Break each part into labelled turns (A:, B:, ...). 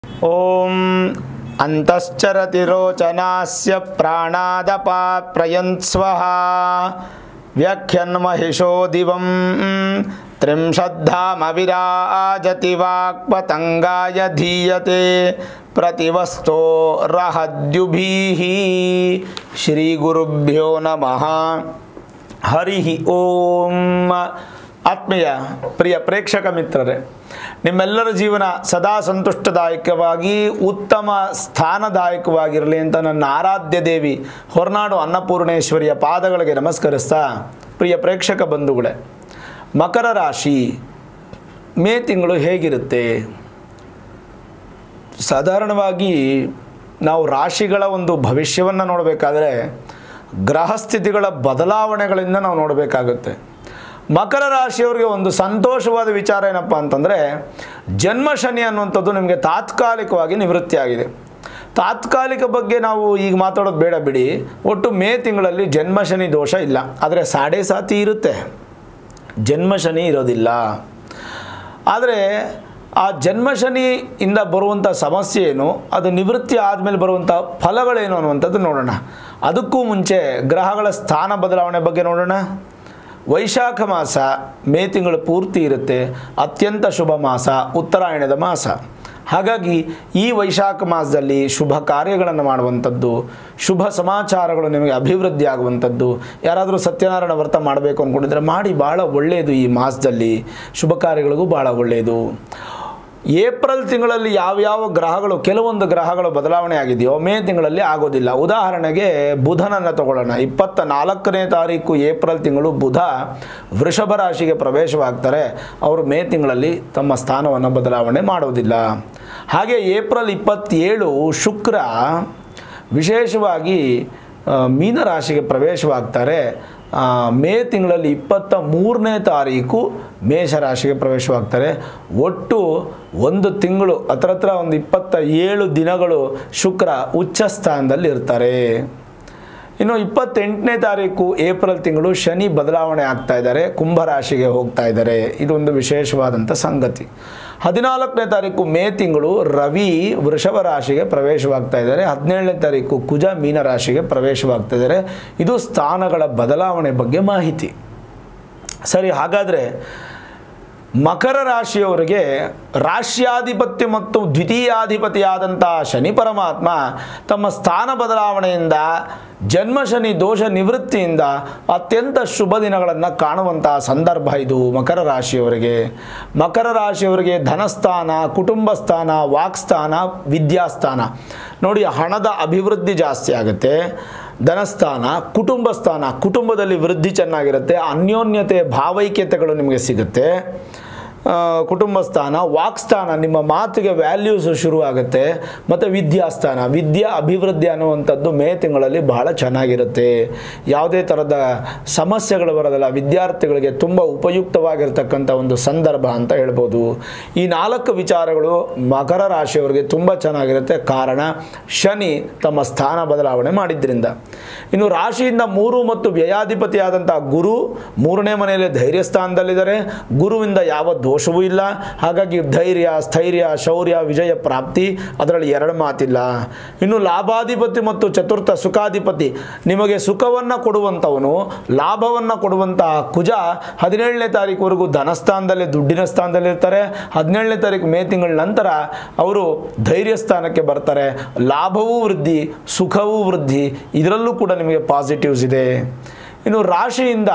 A: ॐ अन्तश्चरति रोचनास्य प्राणादपात् प्रयन्स्वः व्यख्यन्महिषो दिवं त्रिंशद्धामविराजति वाक्पतङ्गाय धीयते प्रतिवस्तो रहद्युभिः श्रीगुरुभ्यो नमः ಹರಿ ಓಂ ಆತ್ಮೀಯ ಪ್ರಿಯ ಪ್ರೇಕ್ಷಕ ಮಿತ್ರರೇ ನಿಮ್ಮೆಲ್ಲರ ಜೀವನ ಸದಾ ಸಂತುಷ್ಟದಾಯಕವಾಗಿ ಉತ್ತಮ ಸ್ಥಾನದಾಯಕವಾಗಿರಲಿ ಅಂತ ನನ್ನ ಆರಾಧ್ಯ ದೇವಿ ಹೊರನಾಡು ಅನ್ನಪೂರ್ಣೇಶ್ವರಿಯ ಪಾದಗಳಿಗೆ ನಮಸ್ಕರಿಸ್ತಾ ಪ್ರಿಯ ಪ್ರೇಕ್ಷಕ ಬಂಧುಗಳೇ ಮಕರ ರಾಶಿ ಮೇ ತಿಂಗಳು ಹೇಗಿರುತ್ತೆ ಸಾಧಾರಣವಾಗಿ ನಾವು ರಾಶಿಗಳ ಒಂದು ಭವಿಷ್ಯವನ್ನು ನೋಡಬೇಕಾದ್ರೆ ಗ್ರಹಸ್ಥಿತಿಗಳ ಬದಲಾವಣೆಗಳಿಂದ ನಾವು ನೋಡಬೇಕಾಗುತ್ತೆ ಮಕರ ರಾಶಿಯವರಿಗೆ ಒಂದು ಸಂತೋಷವಾದ ವಿಚಾರ ಏನಪ್ಪ ಅಂತಂದರೆ ಜನ್ಮ ಶನಿ ಅನ್ನುವಂಥದ್ದು ನಿಮಗೆ ತಾತ್ಕಾಲಿಕವಾಗಿ ನಿವೃತ್ತಿ ಆಗಿದೆ ತಾತ್ಕಾಲಿಕ ಬಗ್ಗೆ ನಾವು ಈಗ ಮಾತಾಡೋದು ಬೇಡ ಬಿಡಿ ಒಟ್ಟು ಮೇ ತಿಂಗಳಲ್ಲಿ ಜನ್ಮ ಶನಿ ದೋಷ ಇಲ್ಲ ಆದರೆ ಸಾಡೆ ಸಾತಿ ಇರುತ್ತೆ ಜನ್ಮ ಶನಿ ಇರೋದಿಲ್ಲ ಆದರೆ ಆ ಜನ್ಮಶನಿಯಿಂದ ಬರುವಂಥ ಸಮಸ್ಯೆ ಏನು ಅದು ನಿವೃತ್ತಿ ಆದಮೇಲೆ ಬರುವಂಥ ಫಲಗಳೇನು ಅನ್ನುವಂಥದ್ದು ನೋಡೋಣ ಅದಕ್ಕೂ ಮುಂಚೆ ಗ್ರಹಗಳ ಸ್ಥಾನ ಬದಲಾವಣೆ ಬಗ್ಗೆ ನೋಡೋಣ ವೈಶಾಖ ಮಾಸ ಮೇ ತಿಂಗಳು ಪೂರ್ತಿ ಇರುತ್ತೆ ಅತ್ಯಂತ ಶುಭ ಮಾಸ ಉತ್ತರಾಯಣದ ಮಾಸ ಹಾಗಾಗಿ ಈ ವೈಶಾಖ ಮಾಸದಲ್ಲಿ ಶುಭ ಕಾರ್ಯಗಳನ್ನು ಮಾಡುವಂಥದ್ದು ಶುಭ ಸಮಾಚಾರಗಳು ನಿಮಗೆ ಅಭಿವೃದ್ಧಿ ಆಗುವಂಥದ್ದು ಯಾರಾದರೂ ಸತ್ಯನಾರಾಯಣ ವ್ರತ ಮಾಡಬೇಕು ಅಂದ್ಕೊಂಡಿದ್ರೆ ಮಾಡಿ ಭಾಳ ಒಳ್ಳೆಯದು ಈ ಮಾಸದಲ್ಲಿ ಶುಭ ಕಾರ್ಯಗಳಿಗೂ ಭಾಳ ಒಳ್ಳೆಯದು ಏಪ್ರಿಲ್ ತಿಂಗಳಲ್ಲಿ ಯಾವ್ಯಾವ ಗ್ರಹಗಳು ಕೆಲವೊಂದು ಗ್ರಹಗಳು ಬದಲಾವಣೆ ಆಗಿದೆಯೋ ಮೇ ತಿಂಗಳಲ್ಲಿ ಆಗೋದಿಲ್ಲ ಉದಾಹರಣೆಗೆ ಬುಧನನ್ನು ತಗೊಳ್ಳೋಣ ಇಪ್ಪತ್ತ ನಾಲ್ಕನೇ ತಾರೀಕು ಏಪ್ರಿಲ್ ತಿಂಗಳು ಬುಧ ವೃಷಭ ರಾಶಿಗೆ ಪ್ರವೇಶವಾಗ್ತಾರೆ ಅವರು ಮೇ ತಿಂಗಳಲ್ಲಿ ತಮ್ಮ ಸ್ಥಾನವನ್ನು ಬದಲಾವಣೆ ಮಾಡೋದಿಲ್ಲ ಹಾಗೆ ಏಪ್ರಿಲ್ ಇಪ್ಪತ್ತೇಳು ಶುಕ್ರ ವಿಶೇಷವಾಗಿ ಆ, ಮೀನರಾಶಿಗೆ ಪ್ರವೇಶವಾಗ್ತಾರೆ ಆ, ಮೇ ತಿಂಗಳಲ್ಲಿ ಇಪ್ಪತ್ತ ಮೂರನೇ ತಾರೀಕು ಮೇಷರಾಶಿಗೆ ಪ್ರವೇಶವಾಗ್ತಾರೆ ಒಟ್ಟು ಒಂದು ತಿಂಗಳು ಹತ್ರ ಹತ್ರ ಒಂದು ಇಪ್ಪತ್ತ ಏಳು ದಿನಗಳು ಶುಕ್ರ ಉಚ್ಚ ಸ್ಥಾನದಲ್ಲಿ ಇರ್ತಾರೆ ಇನ್ನು ಇಪ್ಪತ್ತೆಂಟನೇ ತಾರೀಕು ಏಪ್ರಿಲ್ ತಿಂಗಳು ಶನಿ ಬದಲಾವಣೆ ಆಗ್ತಾ ಇದ್ದಾರೆ ಕುಂಭರಾಶಿಗೆ ಹೋಗ್ತಾ ಇದ್ದಾರೆ ಇದೊಂದು ವಿಶೇಷವಾದಂಥ ಸಂಗತಿ ಹದಿನಾಲ್ಕನೇ ತಾರೀಕು ಮೇ ತಿಂಗಳು ರವಿ ವೃಷಭ ರಾಶಿಗೆ ಪ್ರವೇಶವಾಗ್ತಾ ಇದ್ದಾರೆ ಹದಿನೇಳನೇ ತಾರೀಕು ಕುಜ ಮೀನ ರಾಶಿಗೆ ಪ್ರವೇಶವಾಗ್ತಾ ಇದ್ದಾರೆ ಇದು ಸ್ಥಾನಗಳ ಬದಲಾವಣೆ ಬಗ್ಗೆ ಮಾಹಿತಿ ಸರಿ ಹಾಗಾದರೆ ಮಕರ ರಾಶಿಯವರಿಗೆ ರಾಶ್ಯಾಧಿಪತ್ಯ ಮತ್ತು ದ್ವಿತೀಯಾಧಿಪತಿಯಾದಂಥ ಶನಿ ಪರಮಾತ್ಮ ತಮ್ಮ ಸ್ಥಾನ ಬದಲಾವಣೆಯಿಂದ ಜನ್ಮ ಶನಿ ದೋಷ ನಿವೃತ್ತಿಯಿಂದ ಅತ್ಯಂತ ಶುಭ ದಿನಗಳನ್ನು ಕಾಣುವಂತಹ ಸಂದರ್ಭ ಇದು ಮಕರ ರಾಶಿಯವರಿಗೆ ಮಕರ ರಾಶಿಯವರಿಗೆ ಧನಸ್ಥಾನ ಕುಟುಂಬ ಸ್ಥಾನ ವಾಕ್ಸ್ಥಾನ ವಿದ್ಯಾಸ್ಥಾನ ನೋಡಿ ಹಣದ ಅಭಿವೃದ್ಧಿ ಜಾಸ್ತಿ ಆಗುತ್ತೆ ಧನಸ್ಥಾನ ಕುಟುಂಬ ಸ್ಥಾನ ಕುಟುಂಬದಲ್ಲಿ ವೃದ್ಧಿ ಚೆನ್ನಾಗಿರುತ್ತೆ ಅನ್ಯೋನ್ಯತೆ ಭಾವೈಕ್ಯತೆಗಳು ನಿಮಗೆ ಸಿಗುತ್ತೆ ಆ, ಕುಟುಂಬ ಸ್ಥಾನ ವಾಕ್ಸ್ಥಾನ ನಿಮ್ಮ ಮಾತಿಗೆ ವ್ಯಾಲ್ಯೂಸ್ ಶುರುವಾಗುತ್ತೆ ಮತ್ತು ವಿದ್ಯಾಸ್ಥಾನ ವಿದ್ಯಾ ಅಭಿವೃದ್ಧಿ ಅನ್ನುವಂಥದ್ದು ಮೇ ತಿಂಗಳಲ್ಲಿ ಬಹಳ ಚೆನ್ನಾಗಿರುತ್ತೆ ಯಾವುದೇ ಥರದ ಸಮಸ್ಯೆಗಳು ಬರೋದಿಲ್ಲ ವಿದ್ಯಾರ್ಥಿಗಳಿಗೆ ತುಂಬ ಉಪಯುಕ್ತವಾಗಿರ್ತಕ್ಕಂಥ ಒಂದು ಸಂದರ್ಭ ಅಂತ ಹೇಳ್ಬೋದು ಈ ನಾಲ್ಕು ವಿಚಾರಗಳು ಮಕರ ರಾಶಿಯವರಿಗೆ ತುಂಬ ಚೆನ್ನಾಗಿರುತ್ತೆ ಕಾರಣ ಶನಿ ತಮ್ಮ ಸ್ಥಾನ ಬದಲಾವಣೆ ಮಾಡಿದ್ರಿಂದ ಇನ್ನು ರಾಶಿಯಿಂದ ಮೂರು ಮತ್ತು ವ್ಯಯಾಧಿಪತಿಯಾದಂಥ ಗುರು ಮೂರನೇ ಮನೆಯಲ್ಲಿ ಧೈರ್ಯ ಸ್ಥಾನದಲ್ಲಿದ್ದಾರೆ ಗುರುವಿಂದ ಯಾವ ದೋಷವೂ ಇಲ್ಲ ಹಾಗಾಗಿ ಧೈರ್ಯ ಸ್ಥೈರ್ಯ ಶೌರ್ಯ ವಿಜಯ ಪ್ರಾಪ್ತಿ ಅದರಲ್ಲಿ ಎರಡು ಮಾತಿಲ್ಲ ಇನ್ನು ಲಾಭಾಧಿಪತಿ ಮತ್ತು ಚತುರ್ಥ ಸುಖಾಧಿಪತಿ ನಿಮಗೆ ಸುಖವನ್ನು ಕೊಡುವಂಥವನು ಲಾಭವನ್ನು ಕೊಡುವಂತಹ ಕುಜ ಹದಿನೇಳನೇ ತಾರೀಕುವರೆಗೂ ಧನಸ್ಥಾನದಲ್ಲಿ ದುಡ್ಡಿನ ಸ್ಥಾನದಲ್ಲಿ ಇರ್ತಾರೆ ಹದಿನೇಳನೇ ತಾರೀಕು ಮೇ ತಿಂಗಳ ನಂತರ ಅವರು ಧೈರ್ಯ ಸ್ಥಾನಕ್ಕೆ ಬರ್ತಾರೆ ಲಾಭವೂ ವೃದ್ಧಿ ಸುಖವೂ ವೃದ್ಧಿ ಇದರಲ್ಲೂ ಕೂಡ ನಿಮಗೆ ಪಾಸಿಟಿವ್ಸ್ ಇದೆ ಇನ್ನು ರಾಶಿಯಿಂದ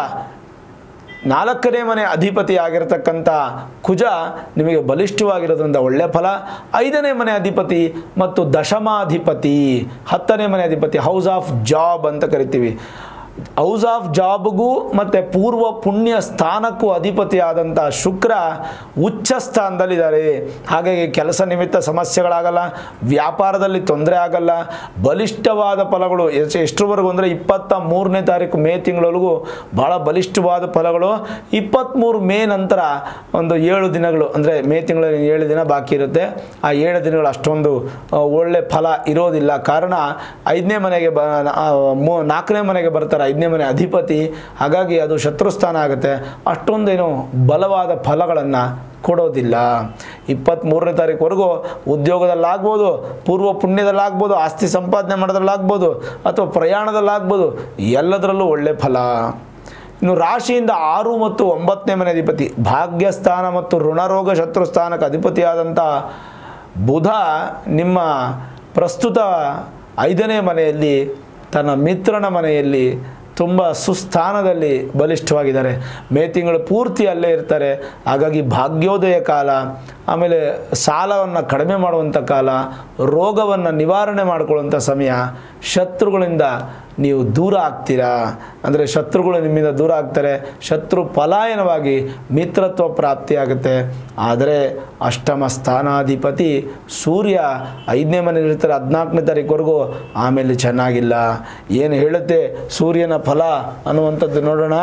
A: ನಾಲ್ಕನೇ ಮನೆ ಅಧಿಪತಿ ಆಗಿರತಕ್ಕಂಥ ಕುಜ ನಿಮಗೆ ಬಲಿಷ್ಠವಾಗಿರೋದ್ರಿಂದ ಒಳ್ಳೆಯ ಫಲ ಐದನೇ ಮನೆ ಅಧಿಪತಿ ಮತ್ತು ದಶಮಾಧಿಪತಿ ಹತ್ತನೇ ಮನೆ ಅಧಿಪತಿ ಹೌಸ್ ಆಫ್ ಜಾಬ್ ಅಂತ ಕರಿತೀವಿ ಹೌಸ್ ಆಫ್ ಜಾಬ್ಗೂ ಮತ್ತು ಪೂರ್ವ ಪುಣ್ಯ ಸ್ಥಾನಕ್ಕೂ ಅಧಿಪತಿಯಾದಂಥ ಶುಕ್ರ ಉಚ್ಚ ಸ್ಥಾನದಲ್ಲಿದ್ದಾರೆ ಹಾಗಾಗಿ ಕೆಲಸ ನಿಮಿತ್ತ ಸಮಸ್ಯೆಗಳಾಗಲ್ಲ ವ್ಯಾಪಾರದಲ್ಲಿ ತೊಂದರೆ ಆಗಲ್ಲ ಬಲಿಷ್ಠವಾದ ಫಲಗಳು ಎಷ್ಟ್- ಎಷ್ಟರವರೆಗೂ ಅಂದರೆ ಇಪ್ಪತ್ತ ಮೂರನೇ ತಾರೀಕು ಮೇ ತಿಂಗಳವರೆಗೂ ಭಾಳ ಬಲಿಷ್ಠವಾದ ಫಲಗಳು ಇಪ್ಪತ್ತ್ಮೂರು ಮೇ ನಂತರ ಒಂದು ಏಳು ದಿನಗಳು ಅಂದರೆ ಮೇ ತಿಂಗಳಲ್ಲಿ ಏಳು ದಿನ ಬಾಕಿ ಇರುತ್ತೆ ಆ ಏಳು ದಿನಗಳು ಅಷ್ಟೊಂದು ಆ, ಒಳ್ಳೆ ಫಲ ಇರೋದಿಲ್ಲ ಕಾರಣ ಐದನೇ ಮನೆಗೆ ಬ ಆ, ಮೂ- ನಾಲ್ಕನೇ ಮನೆಗೆ ಬರ್ತಾರೆ ಐದನೇ ಮನೆ ಅಧಿಪತಿ ಹಾಗಾಗಿ ಅದು ಶತ್ರುಸ್ಥಾನ ಆಗುತ್ತೆ ಅಷ್ಟೊಂದೇನು ಬಲವಾದ ಫಲಗಳನ್ನು ಕೊಡೋದಿಲ್ಲ ಇಪ್ಪತ್ತ್ಮೂರನೇ ತಾರೀಕುವರೆಗೂ ಉದ್ಯೋಗದಲ್ಲಾಗ್ಬೋದು ಪೂರ್ವ ಪುಣ್ಯದಲ್ಲಾಗ್ಬೋದು ಆಸ್ತಿ ಸಂಪಾದನೆ ಮಾಡೋದ್ರಲ್ಲಾಗ್ಬೋದು ಅಥವಾ ಪ್ರಯಾಣದಲ್ಲಾಗ್ಬೋದು ಎಲ್ಲದರಲ್ಲೂ ಒಳ್ಳೆ ಫಲ ಇನ್ನು ರಾಶಿಯಿಂದ ಆರು ಮತ್ತು ಒಂಬತ್ತನೇ ಮನೆ ಅಧಿಪತಿ ಭಾಗ್ಯಸ್ಥಾನ ಮತ್ತು ಋಣರೋಗ ಶತ್ರುಸ್ಥಾನಕ್ಕೆ ಅಧಿಪತಿಯಾದಂಥ ಬುಧ ನಿಮ್ಮ ಪ್ರಸ್ತುತ ಐದನೇ ಮನೆಯಲ್ಲಿ ತನ್ನ ಮಿತ್ರನ ಮನೆಯಲ್ಲಿ ತುಂಬ ಸುಸ್ಥಾನದಲ್ಲಿ ಬಲಿಷ್ಠವಾಗಿದ್ದಾರೆ ಮೇ ತಿಂಗಳು ಪೂರ್ತಿ ಅಲ್ಲೇ ಇರ್ತಾರೆ ಹಾಗಾಗಿ ಭಾಗ್ಯೋದಯ ಕಾಲ ಆಮೇಲೆ ಸಾಲವನ್ನು ಕಡಿಮೆ ಮಾಡುವಂಥ ಕಾಲ ರೋಗವನ್ನು ನಿವಾರಣೆ ಮಾಡಿಕೊಳ್ಳುವಂಥ ಸಮಯ ಶತ್ರುಗಳಿಂದ ನೀವು ದೂರ ಆಗ್ತೀರಾ ಅಂದರೆ ಶತ್ರುಗಳು ನಿಮ್ಮಿಂದ ದೂರ ಆಗ್ತಾರೆ ಶತ್ರು ಪಲಾಯನವಾಗಿ ಮಿತ್ರತ್ವ ಪ್ರಾಪ್ತಿಯಾಗುತ್ತೆ ಆದರೆ ಅಷ್ಟಮ ಸ್ಥಾನಾಧಿಪತಿ ಸೂರ್ಯ ಐದನೇ ಮನೇಲಿ ಇರ್ತಾರೆ ಹದಿನಾಲ್ಕನೇ ತಾರೀಕುವರೆಗೂ ಆಮೇಲೆ ಚೆನ್ನಾಗಿಲ್ಲ ಏನು ಹೇಳುತ್ತೆ ಸೂರ್ಯನ ಫಲ ಅನ್ನುವಂಥದ್ದು ನೋಡೋಣ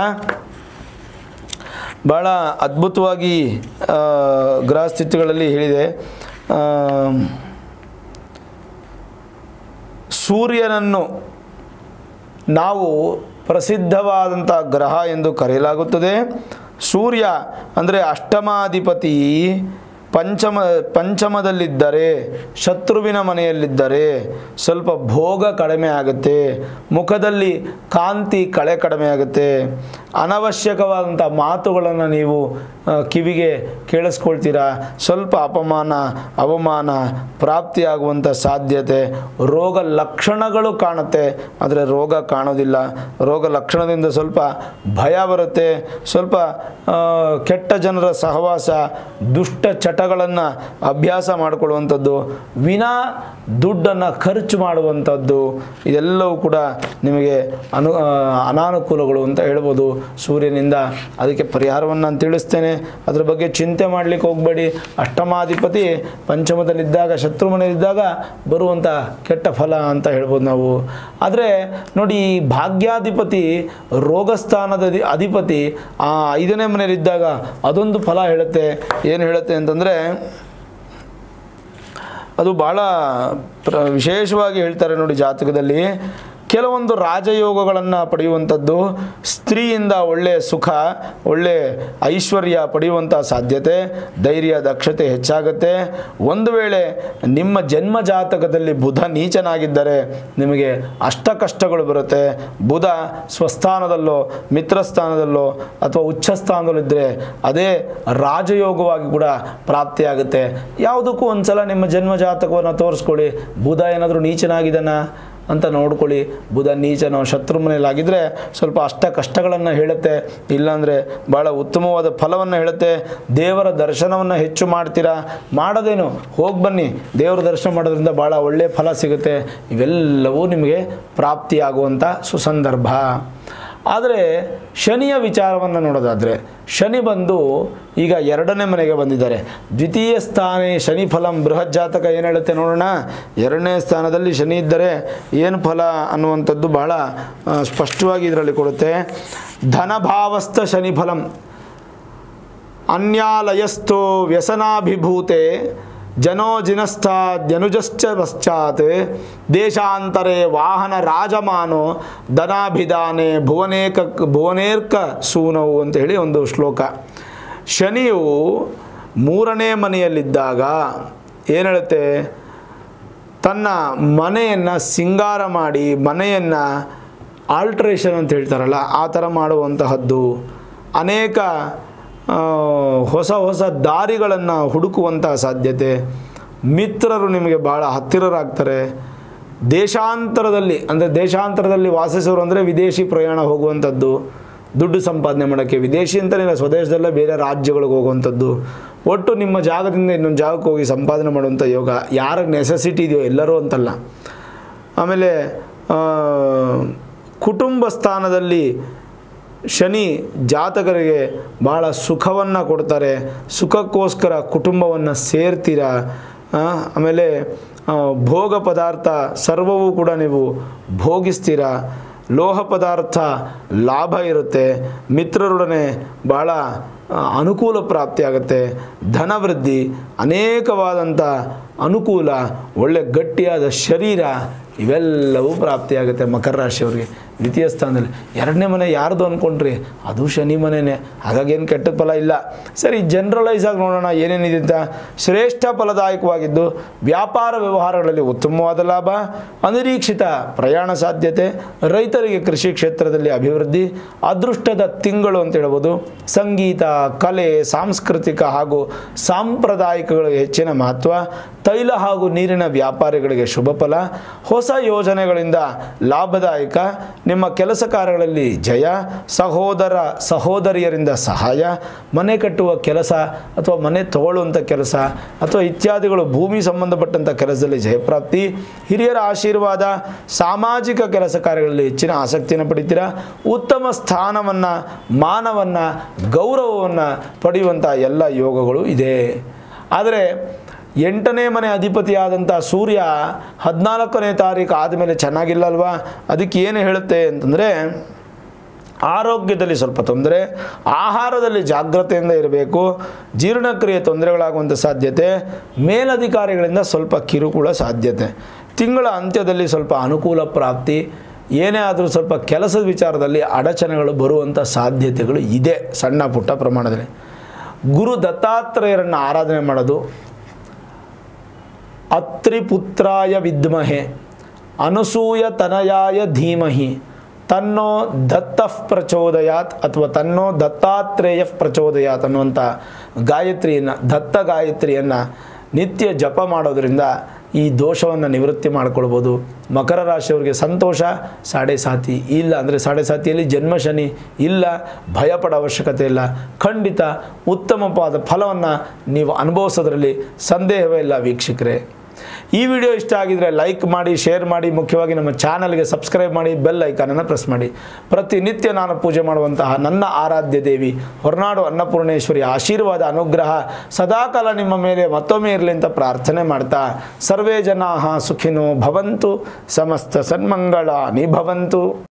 A: ಭಾಳ ಅದ್ಭುತವಾಗಿ ಆ, ಗ್ರಹ ಸ್ಥಿತಿಗಳಲ್ಲಿ ಹೇಳಿದೆ ಆ, ಸೂರ್ಯನನ್ನು ನಾವು ಪ್ರಸಿದ್ಧವಾದಂಥ ಗ್ರಹ ಎಂದು ಕರೆಯಲಾಗುತ್ತದೆ ಸೂರ್ಯ ಅಂದರೆ ಅಷ್ಟಮಾಧಿಪತಿ ಪಂಚಮ ಪಂಚಮದಲ್ಲಿದ್ದರೆ ಶತ್ರುವಿನ ಮನೆಯಲ್ಲಿದ್ದರೆ ಸ್ವಲ್ಪ ಭೋಗ ಕಡಿಮೆ ಆಗುತ್ತೆ ಮುಖದಲ್ಲಿ ಕಾಂತಿ ಕಳೆ ಕಡಿಮೆ ಆಗುತ್ತೆ ಅನವಶ್ಯಕವಾದಂಥ ಮಾತುಗಳನ್ನು ನೀವು ಆ, ಕಿವಿಗೆ ಕೇಳಿಸ್ಕೊಳ್ತೀರಾ ಸ್ವಲ್ಪ ಅಪಮಾನ ಅವಮಾನ ಪ್ರಾಪ್ತಿಯಾಗುವಂಥ ಸಾಧ್ಯತೆ ರೋಗ ಲಕ್ಷಣಗಳು ಕಾಣುತ್ತೆ ಆದರೆ ರೋಗ ಕಾಣೋದಿಲ್ಲ ರೋಗ ಲಕ್ಷಣದಿಂದ ಸ್ವಲ್ಪ ಭಯ ಬರುತ್ತೆ ಸ್ವಲ್ಪ ಆ, ಕೆಟ್ಟ ಜನರ ಸಹವಾಸ ದುಷ್ಟ ಚಟಗಳನ್ನು ಅಭ್ಯಾಸ ಮಾಡಿಕೊಳ್ಳುವಂಥದ್ದು ವಿನಾ ದುಡ್ಡನ್ನು ಖರ್ಚು ಮಾಡುವಂಥದ್ದು ಇದೆಲ್ಲವೂ ಕೂಡ ನಿಮಗೆ ಅನು ಆ, ಅನಾನುಕೂಲಗಳು ಅಂತ ಹೇಳ್ಬೋದು ಸೂರ್ಯನಿಂದ ಅದಕ್ಕೆ ಪರಿಹಾರವನ್ನು ನಾನು ತಿಳಿಸ್ತೇನೆ ಅದ್ರ ಬಗ್ಗೆ ಚಿಂತೆ ಮಾಡಲಿಕ್ಕೆ ಹೋಗಬೇಡಿ ಅಷ್ಟಮಾಧಿಪತಿ ಪಂಚಮದಲ್ಲಿದ್ದಾಗ ಶತ್ರು ಮನೆಯಲ್ಲಿದ್ದಾಗ ಬರುವಂಥ ಕೆಟ್ಟ ಫಲ ಅಂತ ಹೇಳ್ಬೋದು ನಾವು ಆದರೆ ನೋಡಿ ಈ ಭಾಗ್ಯಾಧಿಪತಿ ರೋಗಸ್ಥಾನದ ಅಧಿ- ಅಧಿಪತಿ ಆ ಐದನೇ ಮನೆಯಲ್ಲಿದ್ದಾಗ ಅದೊಂದು ಫಲ ಹೇಳುತ್ತೆ ಏನು ಹೇಳುತ್ತೆ ಅಂತಂದರೆ ಅದು ಭಾಳ ಪ್ರ ವಿಶೇಷವಾಗಿ ಹೇಳ್ತಾರೆ ನೋಡಿ ಜಾತಕದಲ್ಲಿ ಕೆಲವೊಂದು ರಾಜಯೋಗಗಳನ್ನು ಪಡೆಯುವಂಥದ್ದು ಸ್ತ್ರೀಯಿಂದ ಒಳ್ಳೆಯ ಸುಖ ಒಳ್ಳೆಯ ಐಶ್ವರ್ಯ ಪಡೆಯುವಂಥ ಸಾಧ್ಯತೆ ಧೈರ್ಯ ದಕ್ಷತೆ ಹೆಚ್ಚಾಗುತ್ತೆ ಒಂದು ವೇಳೆ ನಿಮ್ಮ ಜನ್ಮ ಜಾತಕದಲ್ಲಿ ಬುಧ ನೀಚನಾಗಿದ್ದರೆ ನಿಮಗೆ ಅಷ್ಟ ಕಷ್ಟಗಳು ಬರುತ್ತೆ ಬುಧ ಸ್ವಸ್ಥಾನದಲ್ಲೋ ಮಿತ್ರಸ್ಥಾನದಲ್ಲೋ ಅಥವಾ ಉಚ್ಚ ಸ್ಥಾನದಲ್ಲಿದ್ದರೆ ಅದೇ ರಾಜಯೋಗವಾಗಿ ಕೂಡ ಪ್ರಾಪ್ತಿಯಾಗುತ್ತೆ ಯಾವುದಕ್ಕೂ ಒಂದ್ಸಲ ನಿಮ್ಮ ಜನ್ಮ ಜಾತಕವನ್ನು ತೋರಿಸ್ಕೊಳ್ಳಿ ಬುಧ ಏನಾದರೂ ನೀಚನಾಗಿದ್ದಾನ ಅಂತ ನೋಡ್ಕೊಳ್ಳಿ ಬುಧ ನೀಚನೋ ಶತ್ರು ಮನೆಯಲ್ಲಾಗಿದ್ದರೆ ಸ್ವಲ್ಪ ಅಷ್ಟ ಕಷ್ಟಗಳನ್ನು ಹೇಳುತ್ತೆ ಇಲ್ಲಾಂದರೆ ಭಾಳ ಉತ್ತಮವಾದ ಫಲವನ್ನು ಹೇಳುತ್ತೆ ದೇವರ ದರ್ಶನವನ್ನು ಹೆಚ್ಚು ಮಾಡ್ತೀರಾ ಮಾಡೋದೇನು ಹೋಗಿ ಬನ್ನಿ ದೇವರ ದರ್ಶನ ಮಾಡೋದ್ರಿಂದ ಭಾಳ ಒಳ್ಳೆಯ ಫಲ ಸಿಗುತ್ತೆ ಇವೆಲ್ಲವೂ ನಿಮಗೆ ಪ್ರಾಪ್ತಿಯಾಗುವಂಥ ಸುಸಂದರ್ಭ ಆದರೆ ಶನಿಯ ವಿಚಾರವನ್ನು ನೋಡೋದಾದರೆ ಶನಿ ಬಂದು ಈಗ ಎರಡನೇ ಮನೆಗೆ ಬಂದಿದ್ದಾರೆ ದ್ವಿತೀಯ ಸ್ಥಾನ ಶನಿ ಫಲಂ ಬೃಹತ್ ಜಾತಕ ಏನು ಹೇಳುತ್ತೆ ನೋಡೋಣ ಎರಡನೇ ಸ್ಥಾನದಲ್ಲಿ ಶನಿ ಇದ್ದರೆ ಏನು ಫಲ ಅನ್ನುವಂಥದ್ದು ಬಹಳ ಆ, ಸ್ಪಷ್ಟವಾಗಿ ಇದರಲ್ಲಿ ಕೊಡುತ್ತೆ ಧನಭಾವಸ್ಥ ಶನಿ ಫಲಂ ಅನ್ಯಾಲಯಸ್ಥೋ ವ್ಯಸನಾಭಿಭೂತೆ ಜನೋ ಜಿನಸ್ಥಾದ್ಯನುಜಶ್ಚ ಪಶ್ಚಾತ್ ದೇಶಾಂತರೆ ವಾಹನ ರಾಜಮಾನೋ ಧನಾಭಿಧಾನೆ ಭುವನೇಕ ಭುವನೇರ್ಕ ಸೂನವು ಅಂತ ಹೇಳಿ ಒಂದು ಶ್ಲೋಕ ಶನಿಯು ಮೂರನೇ ಮನೆಯಲ್ಲಿದ್ದಾಗ ಏನು ಹೇಳುತ್ತೆ ತನ್ನ ಮನೆಯನ್ನು ಸಿಂಗಾರ ಮಾಡಿ ಮನೆಯನ್ನು ಆಲ್ಟ್ರೇಷನ್ ಅಂತ ಹೇಳ್ತಾರಲ್ಲ ಆ ಥರ ಮಾಡುವಂತಹದ್ದು ಅನೇಕ ಆ, ಹೊಸ ಹೊಸ ದಾರಿಗಳನ್ನು ಹುಡುಕುವಂತಹ ಸಾಧ್ಯತೆ ಮಿತ್ರರು ನಿಮಗೆ ಭಾಳ ಹತ್ತಿರರಾಗ್ತಾರೆ ದೇಶಾಂತರದಲ್ಲಿ ಅಂದರೆ ದೇಶಾಂತರದಲ್ಲಿ ವಾಸಿಸೋರು ಅಂದರೆ ವಿದೇಶಿ ಪ್ರಯಾಣ ಹೋಗುವಂಥದ್ದು ದುಡ್ಡು ಸಂಪಾದನೆ ಮಾಡೋಕ್ಕೆ ವಿದೇಶಿ ಅಂತಲೇ ಸ್ವದೇಶದಲ್ಲೇ ಬೇರೆ ರಾಜ್ಯಗಳಿಗೆ ಹೋಗುವಂಥದ್ದು ಒಟ್ಟು ನಿಮ್ಮ ಜಾಗದಿಂದ ಇನ್ನೊಂದು ಜಾಗಕ್ಕೆ ಹೋಗಿ ಸಂಪಾದನೆ ಮಾಡುವಂಥ ಯೋಗ ಯಾರ ನೆಸೆಸಿಟಿ ಇದೆಯೋ ಎಲ್ಲರೂ ಅಂತಲ್ಲ ಆಮೇಲೆ ಆ, ಕುಟುಂಬ ಸ್ಥಾನದಲ್ಲಿ ಶನಿ ಜಾತಕರಿಗೆ ಭಾಳ ಸುಖವನ್ನು ಕೊಡ್ತಾರೆ ಸುಖಕ್ಕೋಸ್ಕರ ಕುಟುಂಬವನ್ನು ಸೇರ್ತೀರ ಆ, ಆಮೇಲೆ ಆ, ಭೋಗ ಪದಾರ್ಥ ಸರ್ವವೂ ಕೂಡ ನೀವು ಭೋಗಿಸ್ತೀರ ಲೋಹ ಪದಾರ್ಥ ಲಾಭ ಇರುತ್ತೆ ಮಿತ್ರರೊಡನೆ ಭಾಳ ಆ, ಅನುಕೂಲ ಪ್ರಾಪ್ತಿಯಾಗುತ್ತೆ ಧನವೃದ್ಧಿ ಅನೇಕವಾದಂಥ ಅನುಕೂಲ ಒಳ್ಳೆ ಗಟ್ಟಿಯಾದ ಶರೀರ ಇವೆಲ್ಲವೂ ಪ್ರಾಪ್ತಿಯಾಗುತ್ತೆ ಮಕರ ರಾಶಿಯವರಿಗೆ ದ್ವಿತೀಯ ಸ್ಥಾನದಲ್ಲಿ ಎರಡನೇ ಮನೆ ಯಾರ್ದು ಅಂದ್ಕೊಂಡ್ರಿ ಅದು ಶನಿ ಮನೆಯೇ ಹಾಗಾಗಿ ಏನು ಕೆಟ್ಟ ಫಲ ಇಲ್ಲ ಸರಿ ಜನರಲೈಸ್ ಆಗಿ ನೋಡೋಣ ಏನೇನಿದೆ ಅಂತ ಶ್ರೇಷ್ಠ ಫಲದಾಯಕವಾಗಿದ್ದು ವ್ಯಾಪಾರ ವ್ಯವಹಾರಗಳಲ್ಲಿ ಉತ್ತಮವಾದ ಲಾಭ ಅನಿರೀಕ್ಷಿತ ಪ್ರಯಾಣ ಸಾಧ್ಯತೆ ರೈತರಿಗೆ ಕೃಷಿ ಕ್ಷೇತ್ರದಲ್ಲಿ ಅಭಿವೃದ್ಧಿ ಅದೃಷ್ಟದ ತಿಂಗಳು ಅಂತ ಹೇಳ್ಬೋದು ಸಂಗೀತ ಕಲೆ ಸಾಂಸ್ಕೃತಿಕ ಹಾಗೂ ಸಾಂಪ್ರದಾಯಿಕಗಳಿಗೆ ಹೆಚ್ಚಿನ ಮಹತ್ವ ತೈಲ ಹಾಗೂ ನೀರಿನ ವ್ಯಾಪಾರಿಗಳಿಗೆ ಶುಭ ಫಲ ಹೊಸ ಯೋಜನೆಗಳಿಂದ ಲಾಭದಾಯಕ ನಿಮ್ಮ ಕೆಲಸ ಕಾರ್ಯಗಳಲ್ಲಿ ಜಯ ಸಹೋದರ ಸಹೋದರಿಯರಿಂದ ಸಹಾಯ ಮನೆ ಕಟ್ಟುವ ಕೆಲಸ ಅಥವಾ ಮನೆ ತಗೊಳ್ಳುವಂಥ ಕೆಲಸ ಅಥವಾ ಇತ್ಯಾದಿಗಳು ಭೂಮಿ ಸಂಬಂಧಪಟ್ಟಂಥ ಕೆಲಸದಲ್ಲಿ ಜಯಪ್ರಾಪ್ತಿ ಹಿರಿಯರ ಆಶೀರ್ವಾದ ಸಾಮಾಜಿಕ ಕೆಲಸ ಕಾರ್ಯಗಳಲ್ಲಿ ಹೆಚ್ಚಿನ ಆಸಕ್ತಿಯನ್ನು ಪಡಿತೀರಾ ಉತ್ತಮ ಸ್ಥಾನವನ್ನು ಮಾನವನ್ನು ಗೌರವವನ್ನು ಪಡೆಯುವಂಥ ಎಲ್ಲ ಯೋಗಗಳು ಇದೆ ಆದರೆ ಎಂಟನೇ ಮನೆ ಅಧಿಪತಿಯಾದಂಥ ಸೂರ್ಯ ಹದಿನಾಲ್ಕನೇ ತಾರೀಕು ಆದಮೇಲೆ ಚೆನ್ನಾಗಿಲ್ಲ ಅಲ್ವಾ ಅದಕ್ಕೆ ಏನು ಹೇಳುತ್ತೆ ಅಂತಂದರೆ ಆರೋಗ್ಯದಲ್ಲಿ ಸ್ವಲ್ಪ ತೊಂದರೆ ಆಹಾರದಲ್ಲಿ ಜಾಗ್ರತೆಯಿಂದ ಇರಬೇಕು ಜೀರ್ಣಕ್ರಿಯೆ ತೊಂದರೆಗಳಾಗುವಂಥ ಸಾಧ್ಯತೆ ಮೇಲಧಿಕಾರಿಗಳಿಂದ ಸ್ವಲ್ಪ ಕಿರುಕುಳ ಸಾಧ್ಯತೆ ತಿಂಗಳ ಅಂತ್ಯದಲ್ಲಿ ಸ್ವಲ್ಪ ಅನುಕೂಲ ಪ್ರಾಪ್ತಿ ಏನೇ ಆದರೂ ಸ್ವಲ್ಪ ಕೆಲಸದ ವಿಚಾರದಲ್ಲಿ ಅಡಚಣೆಗಳು ಬರುವಂಥ ಸಾಧ್ಯತೆಗಳು ಇದೆ ಸಣ್ಣ ಪುಟ್ಟ ಪ್ರಮಾಣದಲ್ಲಿ ಗುರು ದತ್ತಾತ್ರೇಯರನ್ನು ಆರಾಧನೆ ಮಾಡೋದು ಅತ್ರಿಪುತ್ರಾಯ ವಿದ್ಮಹೆ ಅನಸೂಯ ತನಯಾಯ ಧೀಮಹಿ ತನ್ನೋ ದತ್ತಃ ಪ್ರಚೋದಯಾತ್ ಅಥವಾ ತನ್ನೋ ದತ್ತಾತ್ರೇಯ ಪ್ರಚೋದಯಾತ್ ಅನ್ನುವಂಥ ಗಾಯತ್ರಿಯನ್ನು ದತ್ತ ಗಾಯತ್ರಿಯನ್ನು ನಿತ್ಯ ಜಪ ಮಾಡೋದ್ರಿಂದ ಈ ದೋಷವನ್ನು ನಿವೃತ್ತಿ ಮಾಡ್ಕೊಳ್ಬೋದು ಮಕರ ರಾಶಿಯವರಿಗೆ ಸಂತೋಷ ಸಾಡೆ ಸಾತಿ ಇಲ್ಲ ಅಂದರೆ ಸಾಡೆ ಸಾತಿಯಲ್ಲಿ ಜನ್ಮ ಶನಿ ಇಲ್ಲ ಭಯಪಡೋ ಅವಶ್ಯಕತೆ ಇಲ್ಲ ಖಂಡಿತ ಉತ್ತಮವಾದ ಫಲವನ್ನು ನೀವು ಅನುಭವಿಸೋದ್ರಲ್ಲಿ ಸಂದೇಹವೇ ಇಲ್ಲ ವೀಕ್ಷಕರೇ ಈ ವಿಡಿಯೋ ಇಷ್ಟ ಆಗಿದರೆ ಲೈಕ್ ಮಾಡಿ ಶೇರ್ ಮಾಡಿ ಮುಖ್ಯವಾಗಿ ನಮ್ಮ ಚಾನಲ್ಗೆ ಸಬ್ಸ್ಕ್ರೈಬ್ ಮಾಡಿ ಬೆಲ್ ಐಕಾನನ್ನು ಪ್ರೆಸ್ ಮಾಡಿ ಪ್ರತಿನಿತ್ಯ ನಾನು ಪೂಜೆ ಮಾಡುವಂತಹ ನನ್ನ ಆರಾಧ್ಯ ದೇವಿ ಹೊರನಾಡು ಅನ್ನಪೂರ್ಣೇಶ್ವರಿ ಆಶೀರ್ವಾದ ಅನುಗ್ರಹ ಸದಾಕಾಲ ನಿಮ್ಮ ಮೇಲೆ ಮತ್ತೊಮ್ಮೆ ಇರಲಿ ಅಂತ ಪ್ರಾರ್ಥನೆ ಮಾಡ್ತಾ ಸರ್ವೇ ಜನಾ ಸುಖಿನೋ ಭವಂತು ಸಮಸ್ತ ಸನ್ಮಂಗಳಾನಿ ಭವಂತು